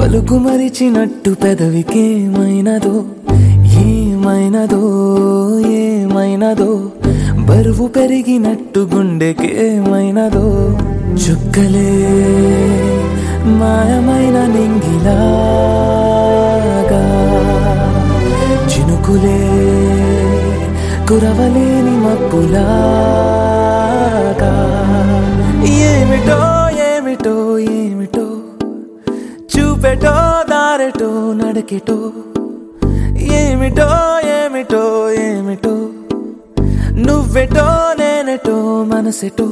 పలుకు మరిచినట్టు పెదవికేమైనదో ఏమైనదో ఏమైనదో బరువు పెరిగినట్టు గుండెకేమైనదో చుక్కలే మాయమైన నింగిలాగా చినుకులే కురవలేని మబ్బులాగా ఏమిటో ఏమిటో ఏమిటో చూపెటో దారెటో నడకెటో ఏమిటో ఏమిటో ఏమిటో నువ్వెటో నేనెటో మనసెటో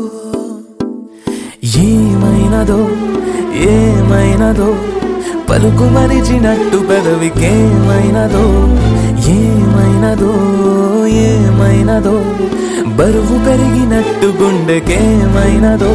ఏమైనదో ఏమైనదో పలుకు మరిచినట్టు పెదవికేమైనదో ఏమైనదో ఏమైనదో బరువు పెరిగినట్టు గుండెకేమైనదో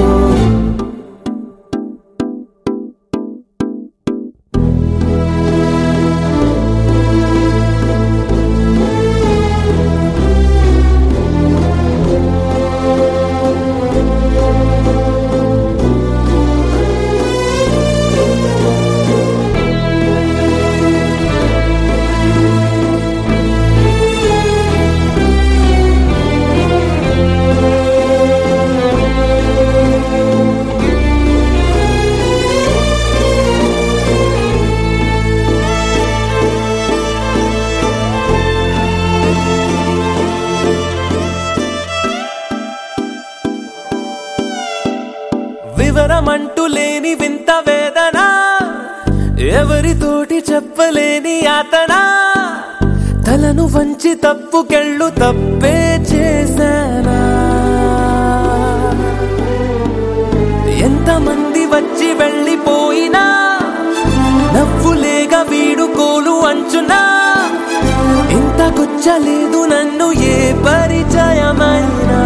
వివరమంటూ లేని వింత వేదన ఎవరితోటి చెప్పలేని యాతన తలను వంచి తప్పుకెళ్ళు తప్పే చేశానా ఎంతమంది వచ్చి వెళ్ళిపోయినా నవ్వులేగా వీడుకోలు అంచునా ఇంత గుచ్చలేదు నన్ను ఏ పరిచయమైనా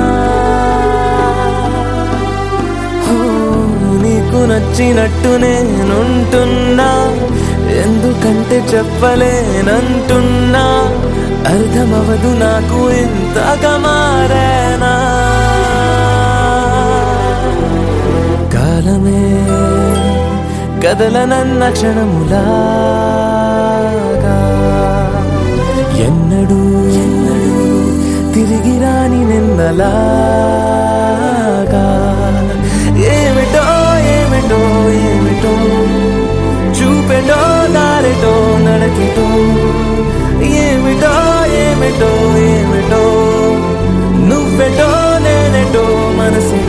ఓ, నీకు నచ్చినట్టు నేనుంటున్నా ఎందుకంటే చెప్పలేనంటున్నా అర్థమవదు నాకు ఇంతగా మారేనా కాలమే కదలనన్న క్షణములాగా ఎన్నడూ ఎన్నడూ తిరిగి రాని నిన్నలాగా ఏమిటో ఏమిటో ఏమిటో చూపెటో దారిటో నడకిటో ఏమిటో ఏమిటో ఏమిటో నువ్వెటో నేనెటో మనసు